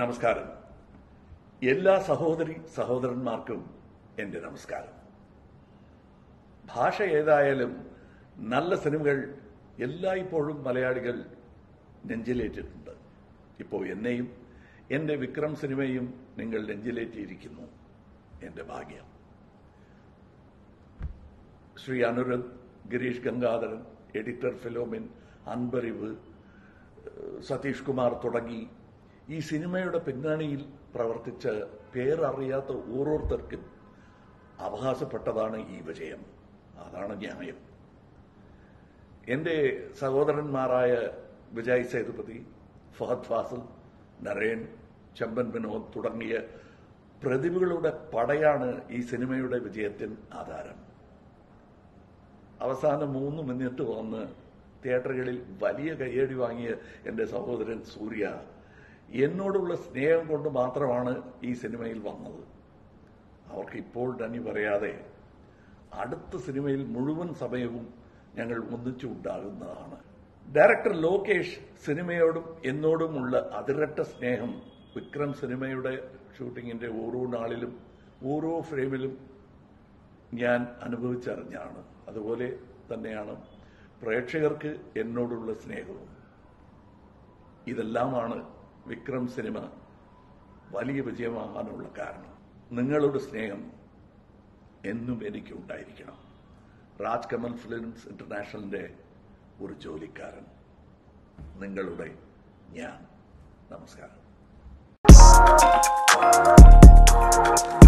നമസ്കാരം എല്ലാ സഹോദരി സഹോദരന്മാർക്കും എൻ്റെ നമസ്കാരം ഭാഷ ഏതായാലും നല്ല സിനിമകൾ എല്ലായ്പ്പോഴും മലയാളികൾ നെഞ്ചിലേറ്റിട്ടുണ്ട് ഇപ്പോൾ എന്നെയും എൻ്റെ വിക്രം സിനിമയും നിങ്ങൾ നെഞ്ചിലേറ്റിയിരിക്കുന്നു എൻ്റെ ഭാഗ്യം ശ്രീ അനുരഗ് ഗിരീഷ് ഗംഗാധരൻ എഡിറ്റർ ഫിലോമിൻ അൻബറിവ് സതീഷ് കുമാർ തുടങ്ങി ഈ സിനിമയുടെ പിന്നണിയിൽ പ്രവർത്തിച്ച പേരറിയാത്ത ഓരോരുത്തർക്കും അവകാശപ്പെട്ടതാണ് ഈ വിജയം അതാണ് ന്യായം എൻ്റെ സഹോദരന്മാരായ വിജയ് സേതുപതി ഫഹദ് ഫാസിൽ നരേൻ ചെമ്പൻ വിനോദ് തുടങ്ങിയ പ്രതിഭകളുടെ പടയാണ് ഈ സിനിമയുടെ വിജയത്തിന് ആധാരം അവസാനം മൂന്ന് മിനിറ്റ് വന്ന് തിയേറ്ററുകളിൽ വലിയ കയ്യടി വാങ്ങിയ എൻ്റെ സഹോദരൻ സൂര്യ എന്നോടുള്ള സ്നേഹം കൊണ്ട് മാത്രമാണ് ഈ സിനിമയിൽ വന്നത് അവർക്ക് ഇപ്പോൾ നന്ദി പറയാതെ അടുത്ത സിനിമയിൽ മുഴുവൻ സമയവും ഞങ്ങൾ ഒന്നിച്ചു ഉണ്ടാകുന്നതാണ് ഡയറക്ടർ ലോകേഷ് സിനിമയോടും എന്നോടുമുള്ള അതിരട്ട സ്നേഹം വിക്രം സിനിമയുടെ ഷൂട്ടിങ്ങിന്റെ ഓരോ നാളിലും ഓരോ ഫ്രെയിമിലും ഞാൻ അനുഭവിച്ചറിഞ്ഞാണ് അതുപോലെ തന്നെയാണ് പ്രേക്ഷകർക്ക് എന്നോടുള്ള സ്നേഹവും ഇതെല്ലാമാണ് വിക്രം സിനിമ വലിയ വിജയമാകാനുള്ള കാരണം നിങ്ങളുടെ സ്നേഹം എന്നും എനിക്ക് ഉണ്ടായിരിക്കണം രാജ് കമൽ ഫിലിംസ് ഇന്റർനാഷണലിന്റെ ഒരു ജോലിക്കാരൻ നിങ്ങളുടെ ഞാൻ നമസ്കാരം